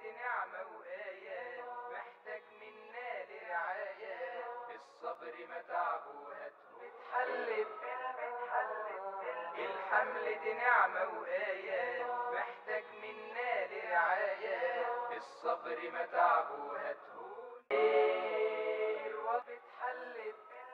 دي نعمة وآية محتاج منا لرعاية الصبر متعبه هاته بتحلب الحمل دي نعمة وآية محتاج منا لرعاية الصبر متعبه هاته وبتحلب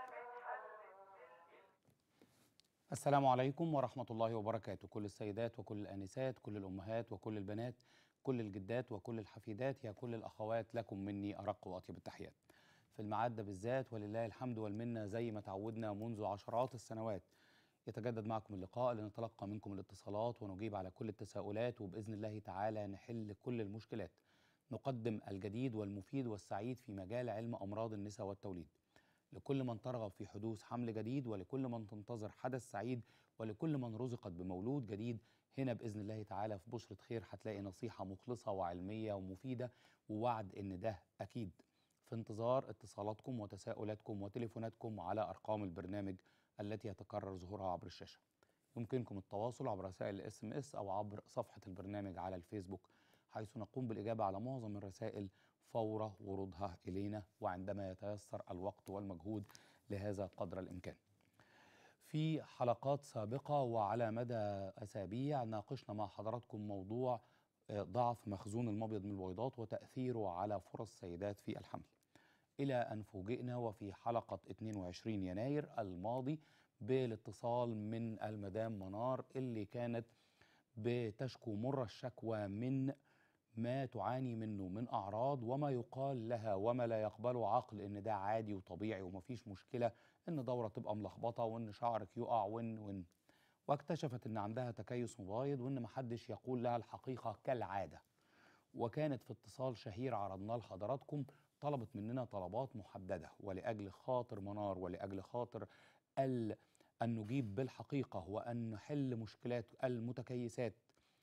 السلام عليكم ورحمة الله وبركاته كل السيدات وكل الآنسات كل الأمهات وكل البنات كل الجدات وكل الحفيدات يا كل الأخوات لكم مني أرق وأطيب التحيات في الميعاد ده بالذات ولله الحمد والمنة زي ما تعودنا منذ عشرات السنوات يتجدد معكم اللقاء لنتلقى منكم الاتصالات ونجيب على كل التساؤلات وبإذن الله تعالى نحل كل المشكلات نقدم الجديد والمفيد والسعيد في مجال علم أمراض النساء والتوليد لكل من ترغب في حدوث حمل جديد ولكل من تنتظر حدث سعيد ولكل من رزقت بمولود جديد هنا بإذن الله تعالى في بشرة خير هتلاقي نصيحة مخلصة وعلمية ومفيدة ووعد إن ده أكيد في انتظار اتصالاتكم وتساؤلاتكم وتليفوناتكم على أرقام البرنامج التي يتكرر ظهورها عبر الشاشة يمكنكم التواصل عبر رسائل الاس ام اس او عبر صفحه البرنامج على الفيسبوك حيث نقوم بالاجابه على معظم الرسائل فور ورودها الينا وعندما يتيسر الوقت والمجهود لهذا قدر الامكان. في حلقات سابقه وعلى مدى اسابيع ناقشنا مع حضراتكم موضوع آه، ضعف مخزون المبيض من البويضات وتاثيره على فرص السيدات في الحمل. إلى أن فوجئنا وفي حلقة 22 يناير الماضي بالاتصال من المدام منار اللي كانت بتشكو مر الشكوى من ما تعاني منه من أعراض وما يقال لها وما لا يقبله عقل إن ده عادي وطبيعي ومفيش مشكلة إن دورة تبقى ملخبطة وإن شعرك يقع وإن وإن واكتشفت إن عندها تكيس مبايض وإن محدش يقول لها الحقيقة كالعادة وكانت في اتصال شهير عرضناه لحضراتكم طلبت مننا طلبات محددة ولأجل خاطر منار ولأجل خاطر ال أن نجيب بالحقيقة وأن نحل مشكلات المتكيسات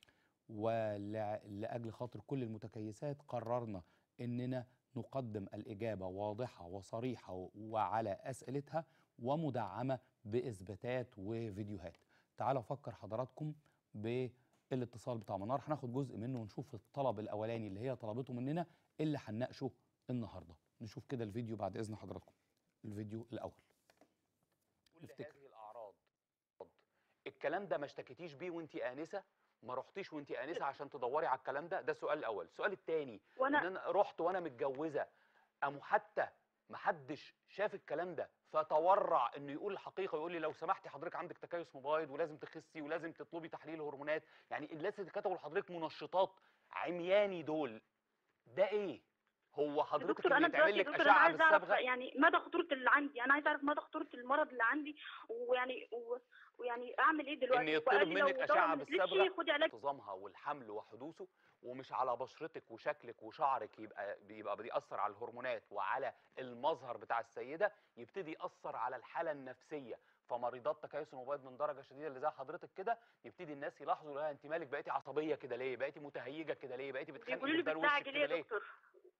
ولأجل خاطر كل المتكيسات قررنا أننا نقدم الإجابة واضحة وصريحة وعلى أسئلتها ومدعمة بإثباتات وفيديوهات تعالوا أفكر حضراتكم بالاتصال بتاع منار هناخد جزء منه ونشوف الطلب الأولاني اللي هي طلبته مننا اللي هنناقشه النهارده نشوف كده الفيديو بعد إذن حضراتكم الفيديو الأول كل نفتكر. هذه الاعراض الكلام ده ما اشتكيتيش بيه وانت انسه ما رحتيش وانت انسه عشان تدوري على الكلام ده ده السؤال الاول السؤال الثاني وأنا- ان انا رحت وانا متجوزه قاموا حتى ما حدش شاف الكلام ده فتورع انه يقول الحقيقه يقول لي لو سمحتي حضرتك عندك تكيس مبايض ولازم تخسي ولازم تطلبي تحليل هرمونات يعني الناس اللي كتبوا لحضرتك منشطات عمياني دول ده ايه هو حضرتك دكتور اللي انا يتعمل دلوقتي لك دكتور انا اشعه عايزه اعرف بالصبغه يعني مدى خطوره اللي عندي انا عايزه اعرف مدى خطوره المرض اللي عندي ويعني و... ويعني اعمل ايه دلوقتي ان يطلب وقال لي لو منك دواء اشعه ما نزلتش بالصبغه خدي علاج انتظامها والحمل وحدوثه ومش على بشرتك وشكلك وشعرك يبقى بيبقى بيأثر على الهرمونات وعلى المظهر بتاع السيده يبتدي يأثر على الحاله النفسيه فمريضات تكيس المبيض من درجه شديده اللي زي حضرتك كده يبتدي الناس يلاحظوا لا انت مالك بقيتي عصبيه كده ليه بقيتي متهيجه كده ليه بقيتي بتخانقي بيقولوا لي بدار وشك بتستعجل كده ايه ليه يا دكتور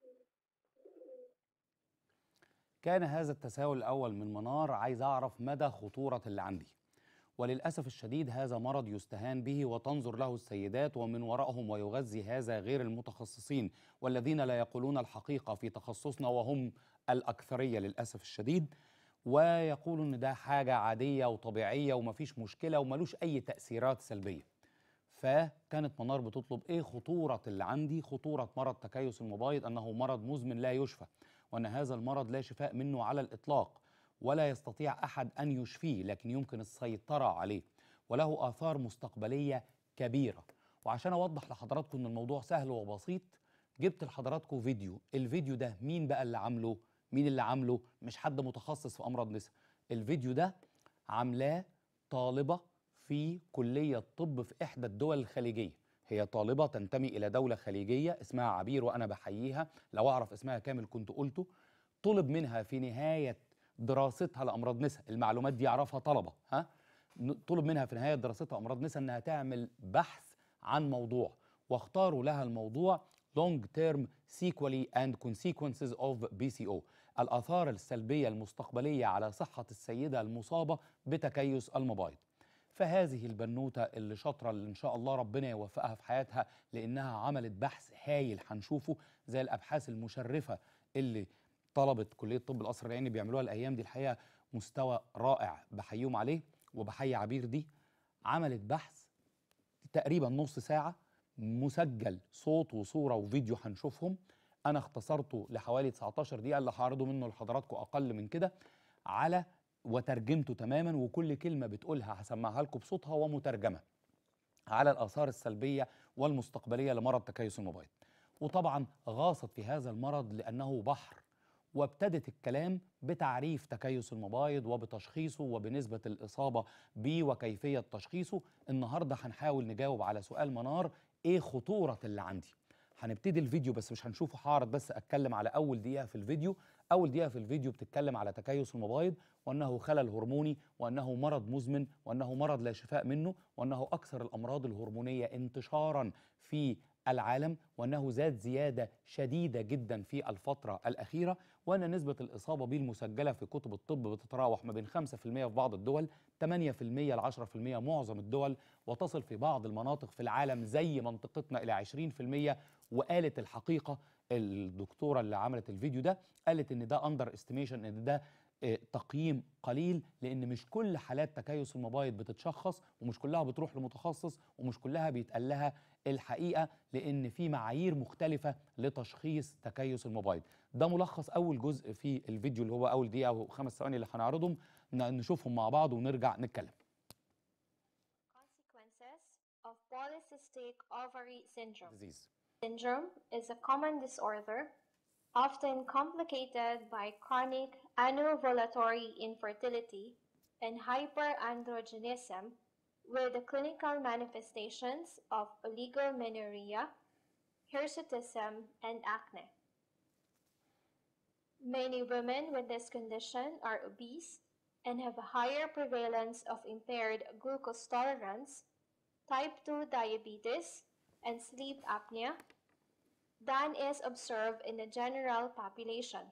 كان هذا التساؤل الأول من منار عايز أعرف مدى خطورة اللي عندي وللأسف الشديد هذا مرض يستهان به وتنظر له السيدات ومن وراءهم ويغذي هذا غير المتخصصين والذين لا يقولون الحقيقة في تخصصنا وهم الأكثرية للأسف الشديد ويقولوا إن ده حاجة عادية وطبيعية ومفيش مشكلة وملوش أي تأثيرات سلبية فكانت منار بتطلب ايه خطوره اللي عندي خطوره مرض تكيس المبايض انه مرض مزمن لا يشفى وان هذا المرض لا شفاء منه على الاطلاق ولا يستطيع احد ان يشفيه لكن يمكن السيطره عليه وله اثار مستقبليه كبيره وعشان اوضح لحضراتكم ان الموضوع سهل وبسيط جبت لحضراتكم فيديو الفيديو ده مين بقى اللي عامله مين اللي عامله مش حد متخصص في امراض نساء الفيديو ده عاملاه طالبه في كليه طب في احدى الدول الخليجيه هي طالبه تنتمي الى دوله خليجيه اسمها عبير وانا بحييها لو اعرف اسمها كامل كنت قلته طلب منها في نهايه دراستها لامراض نساء المعلومات دي يعرفها طلبه ها ن- طلب منها في نهايه دراستها امراض نساء انها تعمل بحث عن موضوع واختاروا لها الموضوع long term sequelae and consequences of BCO الآثار السلبية المستقبلية على صحة السيدة المصابة بتكيس المبايض فهذه البنوته اللي شاطره اللي ان شاء الله ربنا يوفقها في حياتها لانها عملت بحث هايل هنشوفه زي الابحاث المشرفه اللي طلبه كليه طب القصر العيني بيعملوها الايام دي الحقيقه مستوى رائع بحييهم عليه وبحيي عبير دي عملت بحث تقريبا نص ساعه مسجل صوت وصوره وفيديو هنشوفهم انا اختصرته لحوالي 19 دقيقه اللي هعرضه منه لحضراتكم اقل من كده على وترجمته تماما وكل كلمه بتقولها هسمعها لكم بصوتها ومترجمه على الاثار السلبيه والمستقبليه لمرض تكيس الموبايل وطبعا غاصت في هذا المرض لانه بحر وابتدت الكلام بتعريف تكيس المبايض وبتشخيصه وبنسبة الإصابة بيه وكيفية تشخيصه النهاردة هنحاول نجاوب على سؤال منار إيه خطورة اللي عندي هنبتدي الفيديو بس مش هنشوفه هعرض بس أتكلم على أول دقيقة في الفيديو أول دقيقة في الفيديو بتتكلم على تكيس المبايض وأنه خلل هرموني وأنه مرض مزمن وأنه مرض لا شفاء منه وأنه أكثر الأمراض الهرمونية انتشارا في العالم وأنه زاد زيادة شديدة جدا في الفترة الأخيرة وأن نسبة الإصابة به المسجلة في كتب الطب بتتراوح ما بين 5% في بعض الدول 8% ل 10% معظم الدول وتصل في بعض المناطق في العالم زي منطقتنا إلى 20% وقالت الحقيقة الدكتورة اللي عملت الفيديو ده قالت إن ده أندر استيميشن إن ده آه، تقييم قليل لان مش كل حالات تكيس المبايض بتتشخص ومش كلها بتروح لمتخصص ومش كلها بيتقال لها الحقيقه لان في معايير مختلفه لتشخيص تكيس المبايض ده ملخص اول جزء في الفيديو اللي هو اول دقيقه وخمس ثواني اللي هنعرضهم ن- نشوفهم مع بعض ونرجع نتكلم Consequences of polycystic ovary syndrome. disease. Syndrome is a common disorder, often complicated by chronic anovulatory infertility and hyperandrogenism, with the clinical manifestations of oligomenorrhea, hirsutism, and acne. Many women with this condition are obese and have a higher prevalence of impaired glucose tolerance, type 2 diabetes, and sleep apnea than is observed in the general population.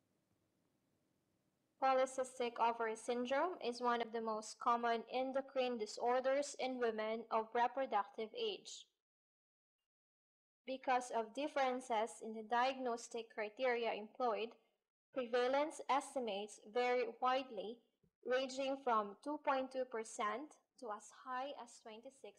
Polycystic ovary syndrome is one of the most common endocrine disorders in women of reproductive age. Because of differences in the diagnostic criteria employed, prevalence estimates vary widely, ranging from 2.2% to as high as 26%.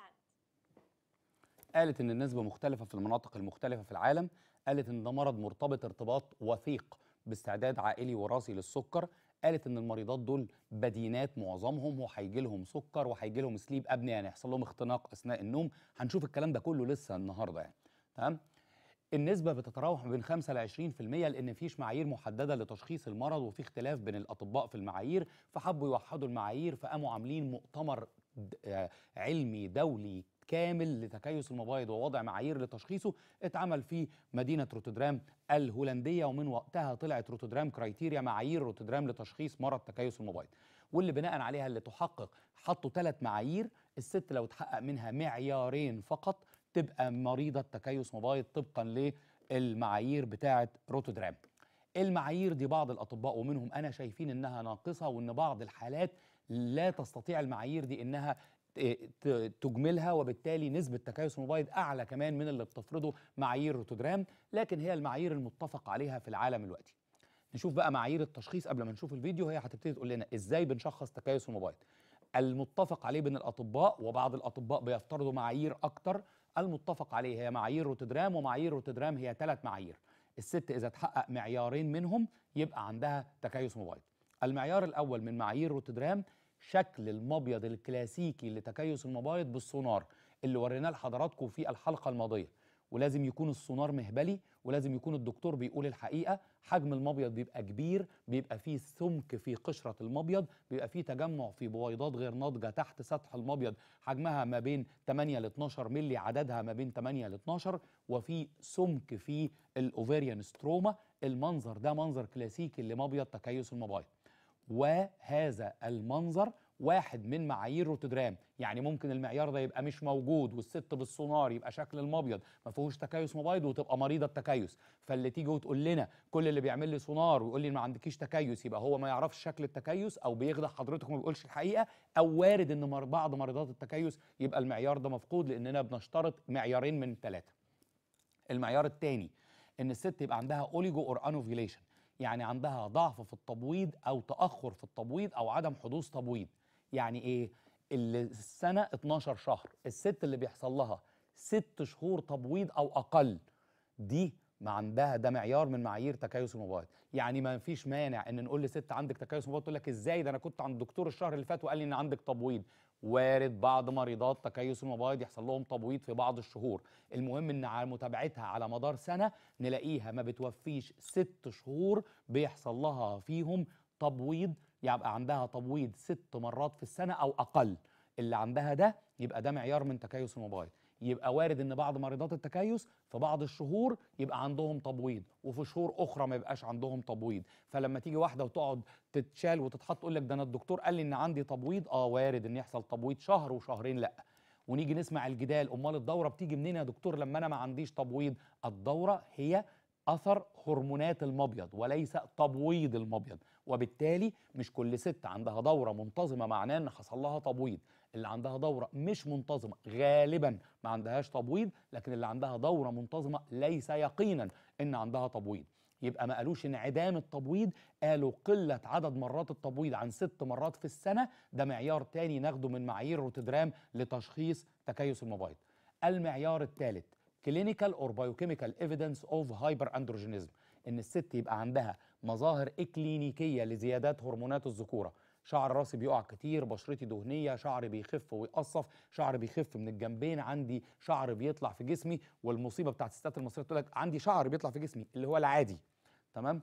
قالت ان النسبه مختلفه في المناطق المختلفه في العالم قالت ان ده مرض مرتبط ارتباط وثيق باستعداد عائلي وراثي للسكر قالت ان المريضات دول بدينات معظمهم وهيجي لهم سكر وهيجي لهم سليب ابني يعني يحصل لهم اختناق اثناء النوم هنشوف الكلام ده كله لسه النهارده يعني تمام النسبة بتتراوح ما بين 5 ل 20% لأن مفيش معايير محددة لتشخيص المرض وفي اختلاف بين الأطباء في المعايير فحبوا يوحدوا المعايير فقاموا عاملين مؤتمر د- آه، علمي دولي كامل لتكيس المبايض ووضع معايير لتشخيصه اتعمل في مدينة روتردام الهولندية ومن وقتها طلعت روتردام كرايتيريا معايير روتردام لتشخيص مرض تكيس المبايض واللي بناء عليها اللي تحقق حطوا ثلاث معايير الست لو تحقق منها معيارين فقط تبقى مريضة تكيس مبايض طبقا للمعايير بتاعة روتردام المعايير دي بعض الأطباء ومنهم أنا شايفين إنها ناقصة وإن بعض الحالات لا تستطيع المعايير دي إنها ت- ت- تجملها وبالتالي نسبة تكيس المبايض أعلى كمان من اللي بتفرضه معايير روتردام لكن هي المعايير المتفق عليها في العالم دلوقتي نشوف بقى معايير التشخيص قبل ما نشوف الفيديو هي هتبتدي تقول لنا ازاي بنشخص تكيس المبايض المتفق عليه بين الاطباء وبعض الاطباء بيفترضوا معايير اكتر المتفق عليه هي معايير روتردام ومعايير روتردام هي ثلاث معايير الست اذا تحقق معيارين منهم يبقى عندها تكيس مبايض المعيار الاول من معايير روتردام شكل المبيض الكلاسيكي لتكيس المبايض بالسونار اللي وريناه لحضراتكم في الحلقه الماضيه ولازم يكون السونار مهبلي ولازم يكون الدكتور بيقول الحقيقه حجم المبيض بيبقى كبير بيبقى فيه سمك في قشره المبيض بيبقى فيه تجمع في بويضات غير ناضجه تحت سطح المبيض حجمها ما بين 8 ل 12 مللي عددها ما بين 8 ل 12 وفي سمك في الاوفيريان ستروما المنظر ده منظر كلاسيكي لمبيض تكيس المبايض وهذا المنظر واحد من معايير روتردام يعني ممكن المعيار ده يبقى مش موجود والست بالسونار يبقى شكل المبيض ما فيهوش تكيس مبيض وتبقى مريضه تكيس فاللي تيجي وتقول لنا كل اللي بيعمل لي سونار ويقول لي ما عندكيش تكيس يبقى هو ما يعرفش شكل التكيس او بيخدع حضرتك وما بيقولش الحقيقه او وارد ان مر- بعض مريضات التكيس يبقى المعيار ده مفقود لاننا بنشترط معيارين من ثلاثه المعيار الثاني ان الست يبقى عندها اوليجو اور انوفيليشن يعني عندها ضعف في التبويض او تاخر في التبويض او عدم حدوث تبويض يعني ايه اللي السنه 12 شهر الست اللي بيحصل لها ست شهور تبويض او اقل دي ما عندها ده معيار من معايير تكيس المبيض يعني ما فيش مانع ان نقول لست عندك تكيس مبيض تقول لك ازاي ده انا كنت عند الدكتور الشهر اللي فات وقال لي ان عندك تبويض وارد بعض مريضات تكيس المبيض يحصل لهم تبويض في بعض الشهور المهم ان على متابعتها على مدار سنه نلاقيها ما بتوفيش ست شهور بيحصل لها فيهم تبويض يبقى عندها تبويض ست مرات في السنه او اقل اللي عندها ده يبقى ده معيار من تكيس المبيض يبقى وارد ان بعض مريضات التكيس في بعض الشهور يبقى عندهم تبويض وفي شهور اخرى ما يبقاش عندهم تبويض فلما تيجي واحده وتقعد تتشال وتتحط تقول لك ده انا الدكتور قال لي ان عندي تبويض اه وارد ان يحصل تبويض شهر وشهرين لا ونيجي نسمع الجدال امال الدوره بتيجي منين يا دكتور لما انا ما عنديش تبويض الدوره هي اثر هرمونات المبيض وليس تبويض المبيض وبالتالي مش كل ست عندها دوره منتظمه معناه ان حصل لها تبويض اللي عندها دوره مش منتظمه غالبا ما عندهاش تبويض لكن اللي عندها دوره منتظمه ليس يقينا ان عندها تبويض يبقى ما قالوش انعدام التبويض قالوا قله عدد مرات التبويض عن ست مرات في السنه ده معيار تاني ناخده من معايير روتردام لتشخيص تكيس المبيض المعيار الثالث clinical or biochemical evidence of hyperandrogenism ان الست يبقى عندها مظاهر اكلينيكيه لزيادات هرمونات الذكوره شعر راسي بيقع كتير بشرتي دهنيه شعري بيخف ويقصف شعر بيخف من الجنبين عندي شعر بيطلع في جسمي والمصيبه بتاعت الستات المصريه تقول لك عندي شعر بيطلع في جسمي اللي هو العادي تمام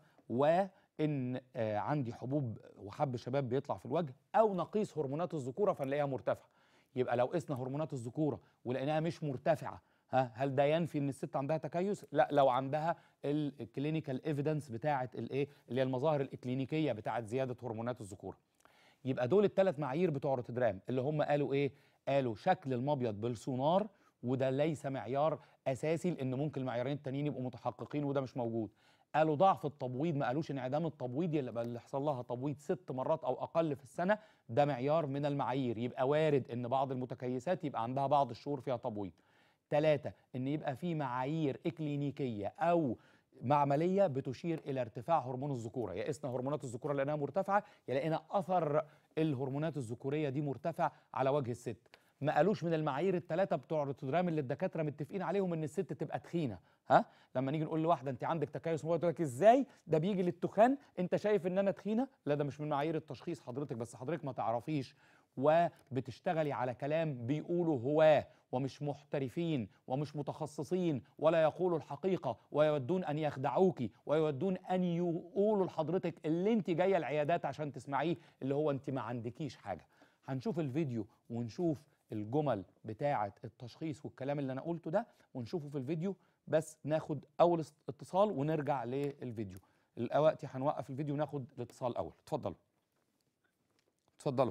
وان آه عندي حبوب وحب شباب بيطلع في الوجه او نقيس هرمونات الذكوره فنلاقيها مرتفعه يبقى لو قسنا هرمونات الذكوره ولقيناها مش مرتفعه ها هل ده ينفي ان الست عندها تكيس لا لو عندها الكلينيكال ايفيدنس بتاعه الايه اللي هي المظاهر الاكلينيكيه بتاعه زياده هرمونات الذكوره يبقى دول الثلاث معايير بتوع روتردام اللي هم قالوا ايه قالوا شكل المبيض بالسونار وده ليس معيار اساسي لان ممكن المعيارين التانيين يبقوا متحققين وده مش موجود قالوا ضعف التبويض ما قالوش انعدام التبويض يبقى اللي حصل لها تبويض ست مرات او اقل في السنه ده معيار من المعايير يبقى وارد ان بعض المتكيسات يبقى عندها بعض الشهور فيها تبويض ثلاثة ان يبقى في معايير اكلينيكيه او معمليه بتشير الى ارتفاع هرمون الذكوره يا قسنا هرمونات الذكوره لانها مرتفعه يا لقينا اثر الهرمونات الذكوريه دي مرتفع على وجه الست ما قالوش من المعايير الثلاثه بتوع الروتردام اللي الدكاتره متفقين عليهم ان الست تبقى تخينه ها لما نيجي نقول لواحده انت عندك تكيس مبيض تقول لك ازاي ده بيجي للتخان انت شايف ان انا تخينه لا ده مش من معايير التشخيص حضرتك بس حضرتك ما تعرفيش وبتشتغلي على كلام بيقوله هواه ومش محترفين ومش متخصصين ولا يقولوا الحقيقة ويودون أن يخدعوك ويودون أن يقولوا لحضرتك اللي انت جاية العيادات عشان تسمعيه اللي هو انت ما عندكيش حاجة هنشوف الفيديو ونشوف الجمل بتاعة التشخيص والكلام اللي أنا قلته ده ونشوفه في الفيديو بس ناخد أول اتصال ونرجع للفيديو دلوقتي هنوقف الفيديو وناخد الاتصال الأول اتفضلوا اتفضلوا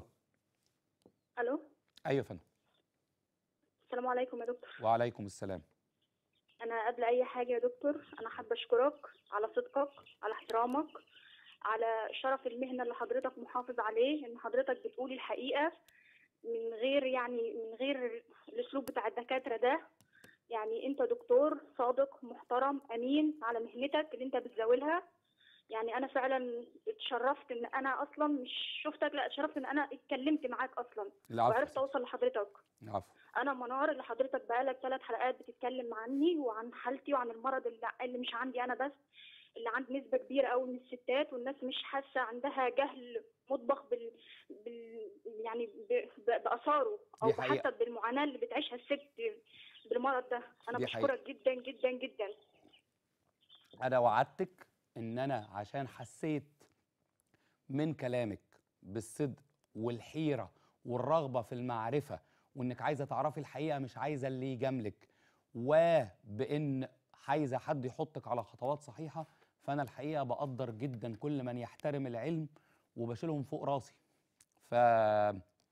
الو أيوة يا فندم السلام عليكم يا دكتور وعليكم السلام انا قبل اي حاجه يا دكتور انا حابه اشكرك على صدقك على احترامك على شرف المهنه اللي حضرتك محافظ عليه ان حضرتك بتقولي الحقيقه من غير يعني من غير الاسلوب بتاع الدكاتره ده يعني انت دكتور صادق محترم امين على مهنتك اللي انت بتزاولها يعني انا فعلا اتشرفت ان انا اصلا مش شفتك لا اتشرفت ان انا اتكلمت معاك اصلا العفو وعرفت اوصل لحضرتك العفو انا منار اللي حضرتك بقالك ثلاث حلقات بتتكلم عني وعن حالتي وعن المرض اللي, اللي مش عندي انا بس اللي عند نسبة كبيرة قوي من الستات والناس مش حاسة عندها جهل مطبخ بال, بال... يعني ب... ب... بآثاره أو دي حقيقة. حتى بالمعاناة اللي بتعيشها الست بالمرض ده أنا دي بشكرك جدا جدا جدا انا وعدتك ان انا عشان حسيت من كلامك بالصدق والحيره والرغبه في المعرفه وانك عايزه تعرفي الحقيقه مش عايزه اللي يجاملك وبان عايزه حد يحطك على خطوات صحيحه فانا الحقيقه بقدر جدا كل من يحترم العلم وبشيلهم فوق راسي ف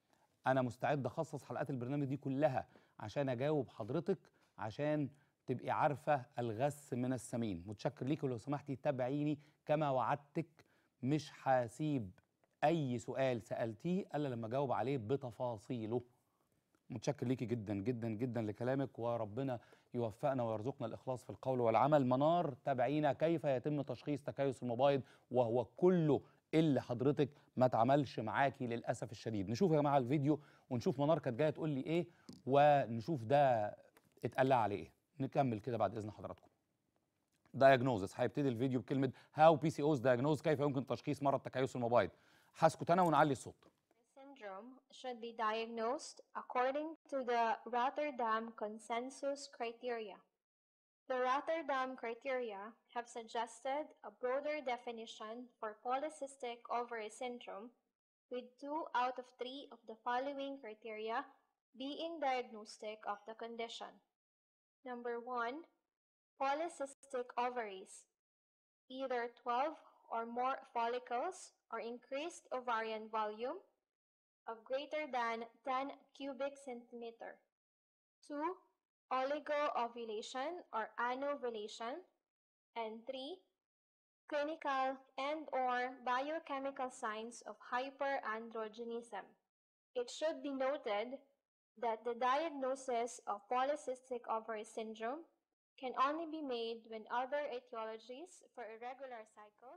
انا مستعد اخصص حلقات البرنامج دي كلها عشان اجاوب حضرتك عشان تبقي عارفه الغث من السمين متشكر ليكي ولو سمحتي تابعيني كما وعدتك مش هسيب اي سؤال سالتيه الا لما اجاوب عليه بتفاصيله متشكر ليكي جدا جدا جدا لكلامك وربنا يوفقنا ويرزقنا الاخلاص في القول والعمل منار تابعينا كيف يتم تشخيص تكيس المبايض وهو كله اللي حضرتك ما اتعملش معاكي للاسف الشديد نشوف يا جماعه الفيديو ونشوف منار كانت جايه تقول لي ايه ونشوف ده اتقال لها عليه ايه نكمل كده بعد اذن حضراتكم دايجنوزس هيبتدي الفيديو بكلمه هاو بي سي اوز دايجنوز كيف يمكن تشخيص مرض تكيس المبايض هسكت انا ونعلي الصوت syndrome should be diagnosed according to the Rotterdam Consensus criteria. The Rotterdam criteria have suggested a broader definition for polycystic ovary syndrome, with two out of three of the following criteria being diagnostic of the condition. Number one, polycystic ovaries, either 12 or more follicles or increased ovarian volume of greater than 10 cubic centimeter. 2. Oligoovulation or anovulation. And 3. Clinical and or biochemical signs of hyperandrogenism. It should be noted that the diagnosis of polycystic ovary syndrome can only be made when other etiologies for irregular cycles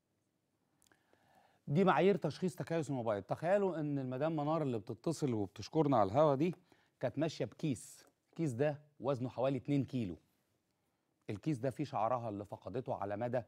دي معايير تشخيص تكيس المبايض تخيلوا ان المدام منار اللي بتتصل وبتشكرنا على الهوا دي كانت ماشيه بكيس الكيس ده وزنه حوالي 2 كيلو الكيس ده فيه شعرها اللي فقدته على مدى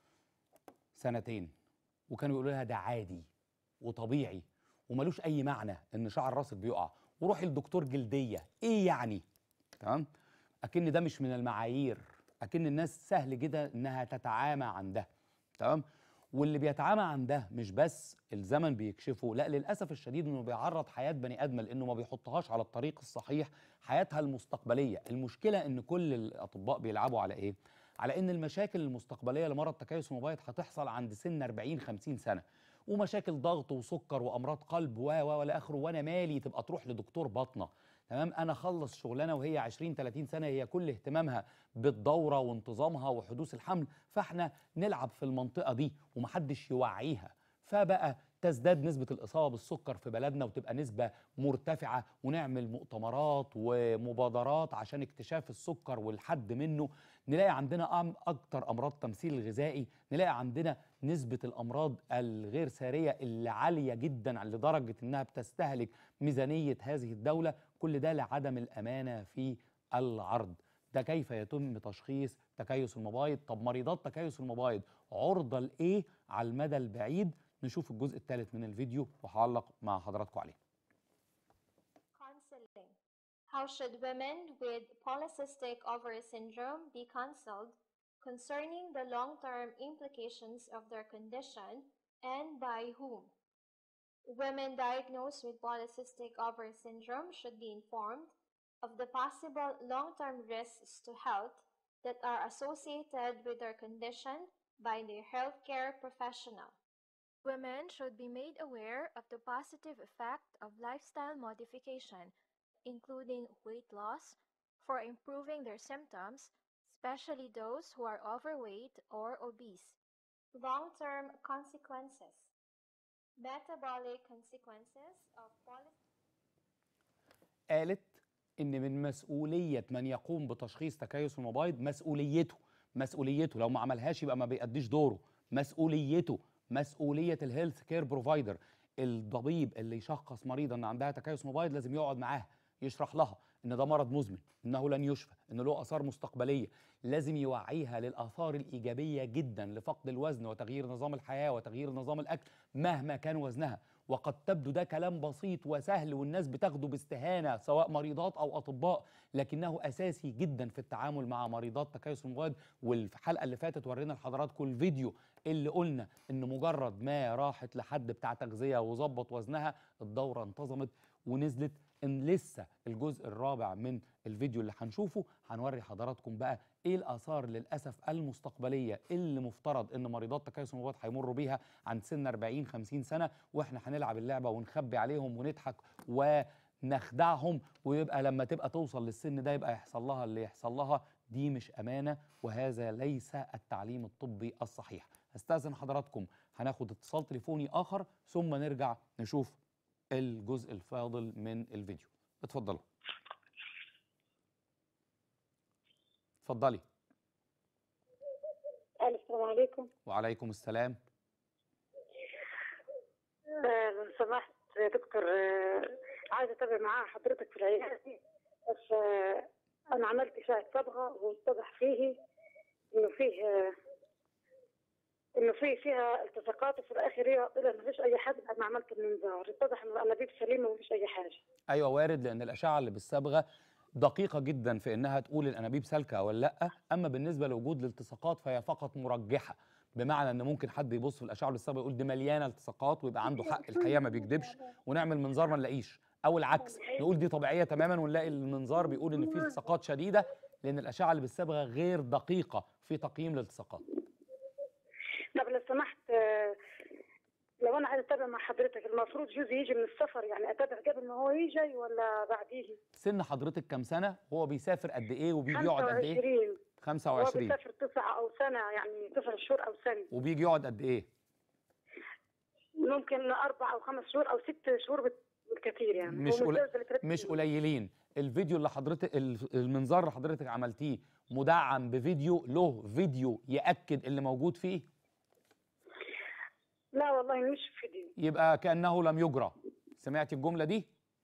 سنتين وكانوا يقولوا لها ده عادي وطبيعي وملوش اي معنى ان شعر راسك بيقع وروحي لدكتور جلديه ايه يعني تمام اكن ده مش من المعايير اكن الناس سهل جدا انها تتعامى عن ده تمام واللي بيتعامى عن ده مش بس الزمن بيكشفه لا للاسف الشديد انه بيعرض حياه بني ادم لانه ما بيحطهاش على الطريق الصحيح حياتها المستقبليه المشكله ان كل الاطباء بيلعبوا على ايه على ان المشاكل المستقبليه لمرض تكيس المبيض هتحصل عند سن 40 50 سنه ومشاكل ضغط وسكر وامراض قلب و و والى اخره وانا مالي تبقى تروح لدكتور باطنه تمام انا اخلص شغلانه وهي 20 30 سنه هي كل اهتمامها بالدوره وانتظامها وحدوث الحمل فاحنا نلعب في المنطقه دي ومحدش يوعيها فبقى تزداد نسبة الإصابة بالسكر في بلدنا وتبقى نسبة مرتفعة ونعمل مؤتمرات ومبادرات عشان اكتشاف السكر والحد منه نلاقي عندنا أم- أكتر أمراض تمثيل الغذائي نلاقي عندنا نسبة الأمراض الغير سارية اللي عالية جدا لدرجة إنها بتستهلك ميزانية هذه الدولة كل ده لعدم الأمانة في العرض ده كيف يتم تشخيص تكيس المبايض طب مريضات تكيس المبايض عرضة لإيه على المدى البعيد نشوف الجزء الثالث من الفيديو وهعلق مع حضراتكم عليه Counseling. How should women with polycystic ovary syndrome be counseled concerning the long term implications of their condition and by whom? Women diagnosed with polycystic ovary syndrome should be informed of the possible long term risks to health that are associated with their condition by their healthcare professional. Women should be made aware of the positive effect of lifestyle modification, including weight loss, for improving their symptoms, especially those who are overweight or obese. Long term consequences. Metabolic consequences of polycystic قالت ان من مسؤوليه من يقوم بتشخيص تكيس المبايض مسؤوليته مسؤوليته لو ما عملهاش يبقى ما بيأديش دوره مسؤوليته مسؤوليه الهيلث كير بروفايدر الطبيب اللي يشخص مريضه ان عندها تكيس مبايض لازم يقعد معاها يشرح لها ان ده مرض مزمن انه لن يشفى ان له اثار مستقبليه لازم يوعيها للاثار الايجابيه جدا لفقد الوزن وتغيير نظام الحياه وتغيير نظام الاكل مهما كان وزنها وقد تبدو ده كلام بسيط وسهل والناس بتاخده باستهانه سواء مريضات او اطباء لكنه اساسي جدا في التعامل مع مريضات تكيس المبيض والحلقه اللي فاتت ورينا لحضراتكم الفيديو اللي قلنا ان مجرد ما راحت لحد بتاع تغذيه وظبط وزنها الدوره انتظمت ونزلت ان لسه الجزء الرابع من الفيديو اللي هنشوفه هنوري حضراتكم بقى ايه الاثار للاسف المستقبليه اللي مفترض ان مريضات تكيس المبيض هيمروا بيها عند سن 40 50 سنه واحنا هنلعب اللعبه ونخبي عليهم ونضحك ونخدعهم ويبقى لما تبقى توصل للسن ده يبقى يحصل لها اللي يحصل لها دي مش امانه وهذا ليس التعليم الطبي الصحيح استاذن حضراتكم هناخد اتصال تليفوني اخر ثم نرجع نشوف الجزء الفاضل من الفيديو اتفضلوا اتفضلي السلام عليكم وعليكم السلام آه، لو سمحت يا دكتور آه، عايزه اتابع معاه حضرتك في العياده بس آه، انا عملت اشاعه صبغه واتضح فيه انه فيه آه، انه فيه فيها التصاقات وفي الاخر هي طلع ما فيش اي حاجه بعد ما عملت المنظار اتضح انه الانابيب سليمه وما فيش اي حاجه ايوه وارد لان الاشعه اللي بالصبغه دقيقه جدا في انها تقول الانابيب سالكه ولا لا اما بالنسبه لوجود الالتصاقات فهي فقط مرجحه بمعنى ان ممكن حد يبص في الاشعه بالصبغه يقول دي مليانه التصاقات ويبقى عنده حق الحقيقه ما بيكذبش ونعمل منظار ما نلاقيش او العكس نقول دي طبيعيه تماما ونلاقي المنظار بيقول ان في التصاقات شديده لان الاشعه اللي بالصبغه غير دقيقه في تقييم الالتصاقات طب لو سمحت آه، لو انا عايزه اتابع مع حضرتك المفروض جوزي يجي من السفر يعني اتابع قبل ما هو يجي ولا بعديه سن حضرتك كام سنه هو بيسافر قد ايه وبيجي يقعد قد ايه 25 هو 25 بيسافر تسعة أو سنة يعني تسع شهور أو سنة وبيجي يقعد قد ايه ممكن أربع أو خمس شهور أو ست شهور بت- بالكثير يعني مش هو قليل- متجوز لثلاث مش سنين. قليلين الفيديو اللي حضرتك ال- المنظار اللي حضرتك عملتيه مدعم بفيديو له فيديو ياكد اللي موجود فيه لا والله مش فيديو يبقى كانه لم يجرى سمعتي الجمله دي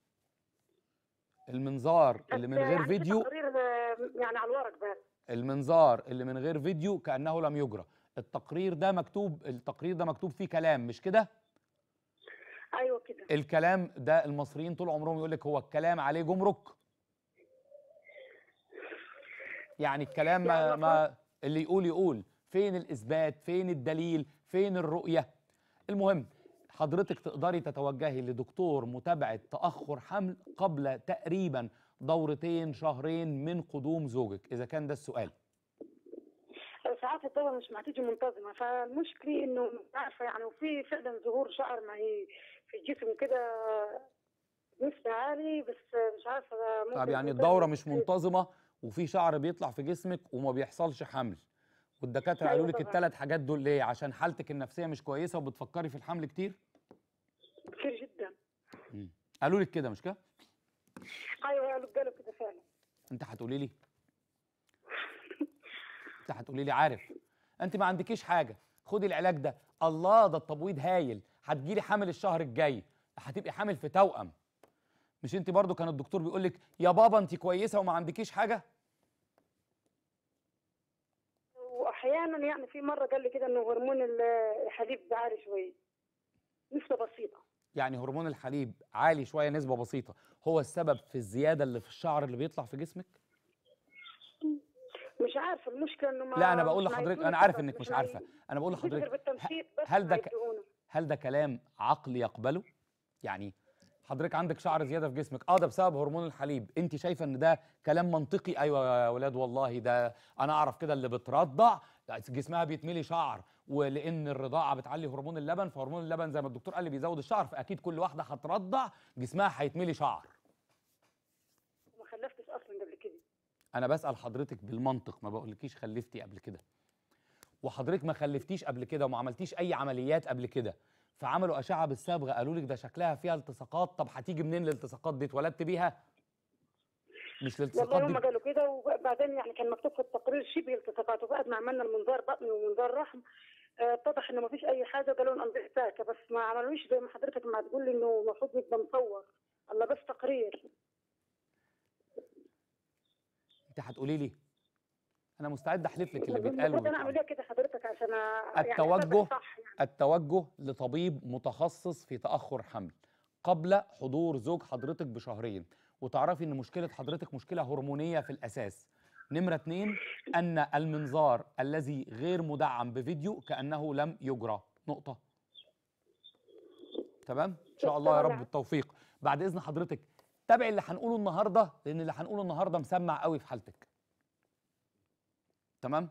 المنظار اللي من بس غير يعني في فيديو تقرير آه، يعني على الورق بس المنظار اللي من غير فيديو كانه لم يجرى التقرير ده مكتوب التقرير ده مكتوب فيه كلام مش كده أيوه كده الكلام ده المصريين طول عمرهم يقول لك هو الكلام عليه جمرك يعني الكلام ما, يعني ما اللي يقول يقول فين الاثبات فين الدليل فين الرؤيه المهم حضرتك تقدري تتوجهي لدكتور متابعه تاخر حمل قبل تقريبا دورتين شهرين من قدوم زوجك اذا كان ده السؤال ساعات الدواء مش ما تيجي منتظمة فالمشكلة إنه مش عارفة يعني وفي فعلا ظهور شعر ما هي في الجسم كده نسبة عالي بس مش عارفة ده ممكن طب يعني يكون الدوره سبب مش إيه. منتظمه وفي شعر بيطلع في جسمك وما بيحصلش حمل والدكاتره أيوة قالوا لك طبعاً. الثلاث حاجات دول ليه عشان حالتك النفسيه مش كويسه وبتفكري في الحمل كتير كتير جدا قالوا لك كده مش كده أيوه قالوا قالوا كده فعلا انت هتقولي لي انت هتقولي لي عارف انت ما عندكيش حاجه خدي العلاج ده الله ده التبويض هايل هتجيلي حامل الشهر الجاي هتبقي حامل في توأم مش انت برضو كان الدكتور بيقول لك يا بابا انت كويسه وما عندكيش حاجه واحيانا يعني في مره قال لي كده انه هرمون الحليب عالي شويه نسبه بسيطه يعني هرمون الحليب عالي شويه نسبه بسيطه هو السبب في الزياده اللي في الشعر اللي بيطلع في جسمك مش عارفه المشكله انه ما لا انا بقول مش لحضرتك معيدوني انا عارف فقط، انك مش معي- عارفه انا بقول بتفكر لحضرتك بالتنشيط بس هل ده ك- معيدونه. هل ده كلام عقلي يقبله يعني حضرتك عندك شعر زياده في جسمك اه ده بسبب هرمون الحليب انت شايفه ان ده كلام منطقي ايوه يا ولاد والله ده انا اعرف كده اللي بترضع لا، جسمها بيتملي شعر ولان الرضاعه بتعلي هرمون اللبن فهرمون اللبن زي ما الدكتور قال لي بيزود الشعر فاكيد كل واحده هترضع جسمها هيتملي شعر ما خلفتش اصلا قبل كده انا بسال حضرتك بالمنطق ما بقولكيش خلفتي قبل كده وحضرتك ما خلفتيش قبل كده وما عملتيش اي عمليات قبل كده فعملوا اشعه بالصبغه قالوا لك ده شكلها فيها التصاقات طب هتيجي منين الالتصاقات دي اتولدت بيها مش والله الالتصاقات هم دي قالوا كده وبعدين يعني كان مكتوب في التقرير شبه التصاقات وبعد ما عملنا المنظار بطن ومنظار رحم آه، اتضح انه ما فيش اي حاجه قالوا لنا انظار ساكه بس ما عملوش زي ما حضرتك ما تقول لي انه المفروض يبقى مصور الله بس تقرير انت هتقولي لي انا مستعد احلف لك اللي بيتقال المفروض انا وبيتعمل. اعمل ايه كده حضرتك عشان أ- يعني التوجه أتابع صح يعني التوجه لطبيب متخصص في تأخر حمل قبل حضور زوج حضرتك بشهرين وتعرفي ان مشكلة حضرتك مشكلة هرمونية في الأساس نمرة اتنين أن المنظار الذي غير مدعم بفيديو كأنه لم يجرى نقطة تمام إن شاء الله يا رب تمام. بالتوفيق بعد إذن حضرتك تابعي اللي هنقوله النهارده لان اللي هنقوله النهارده مسمع قوي في حالتك تمام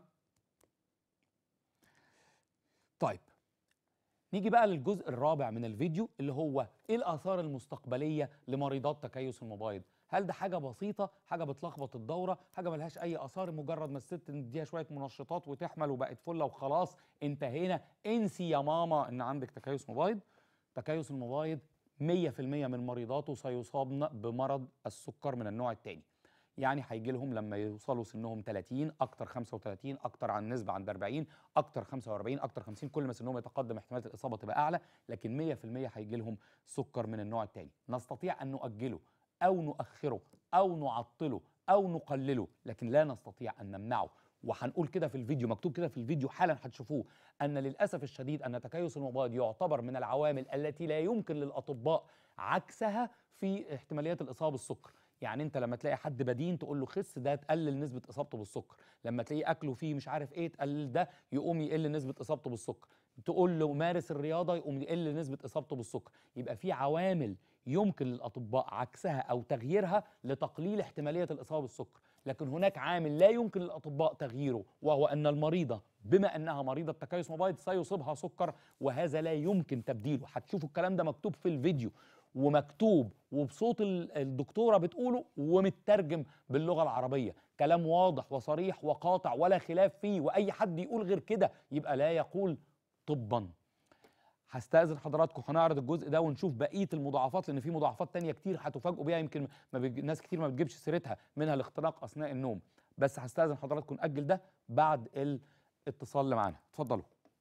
طيب نيجي بقى للجزء الرابع من الفيديو اللي هو ايه الاثار المستقبليه لمريضات تكيس المبايض هل ده حاجه بسيطه حاجه بتلخبط الدوره حاجه ملهاش اي اثار مجرد ما الست نديها شويه منشطات وتحمل وبقت فله وخلاص انتهينا انسي يا ماما ان عندك تكيس مبايض تكيس المبايض 100% من مريضاته سيصابن بمرض السكر من النوع الثاني يعني هيجي لهم لما يوصلوا سنهم 30 اكتر 35 اكتر عن نسبه عند 40 اكتر 45 اكتر 50 كل ما سنهم يتقدم احتمالات الاصابه تبقى اعلى لكن 100% هيجي لهم سكر من النوع الثاني نستطيع ان نؤجله او نؤخره او نعطله او نقلله لكن لا نستطيع ان نمنعه وهنقول كده في الفيديو مكتوب كده في الفيديو حالا هتشوفوه ان للاسف الشديد ان تكيس المبايض يعتبر من العوامل التي لا يمكن للاطباء عكسها في احتماليات الاصابه بالسكر يعني انت لما تلاقي حد بدين تقول له خس ده تقلل نسبه اصابته بالسكر لما تلاقيه اكله فيه مش عارف ايه تقلل ده يقوم يقل نسبه اصابته بالسكر تقول له مارس الرياضه يقوم يقل نسبه اصابته بالسكر يبقى في عوامل يمكن للاطباء عكسها او تغييرها لتقليل احتماليه الاصابه بالسكر لكن هناك عامل لا يمكن للاطباء تغييره وهو ان المريضه بما انها مريضه تكيس مبايض سيصيبها سكر وهذا لا يمكن تبديله هتشوفوا الكلام ده مكتوب في الفيديو ومكتوب وبصوت ال- الدكتوره بتقوله ومترجم باللغه العربيه كلام واضح وصريح وقاطع ولا خلاف فيه واي حد يقول غير كده يبقى لا يقول طبا هستأذن حضراتكم هنعرض الجزء ده ونشوف بقيه المضاعفات لان في مضاعفات تانية كتير هتفاجئوا بيها يمكن ما بيج... ناس كتير ما بتجيبش سيرتها منها الاختناق اثناء النوم بس هستأذن حضراتكم نأجل ده بعد الاتصال اللي معانا اتفضلوا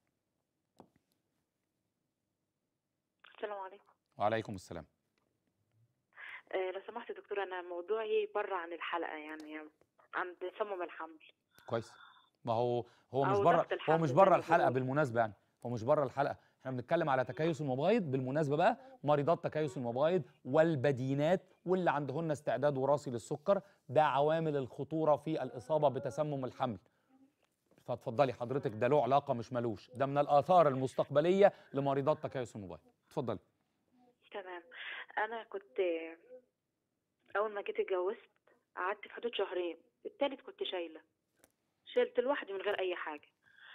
السلام عليكم وعليكم السلام آه لو سمحت يا دكتور انا موضوعي بره عن الحلقه يعني عند صمم الحمل كويس ما هو هو مش أو بره ضغط هو الحمل مش زي بره ما الحلقه بيقولوا. بالمناسبه يعني هو مش بره الحلقه احنا بنتكلم على تكيس المبايض بالمناسبه بقى مريضات تكيس المبايض والبدينات واللي عندهن استعداد وراثي للسكر ده عوامل الخطوره في الاصابه بتسمم الحمل فاتفضلي حضرتك ده له علاقه مش ملوش ده من الاثار المستقبليه لمريضات تكيس المبايض اتفضلي تمام انا كنت اول ما جيت اتجوزت قعدت في حدود شهرين التالت كنت شايله شلت لوحدي من غير اي حاجه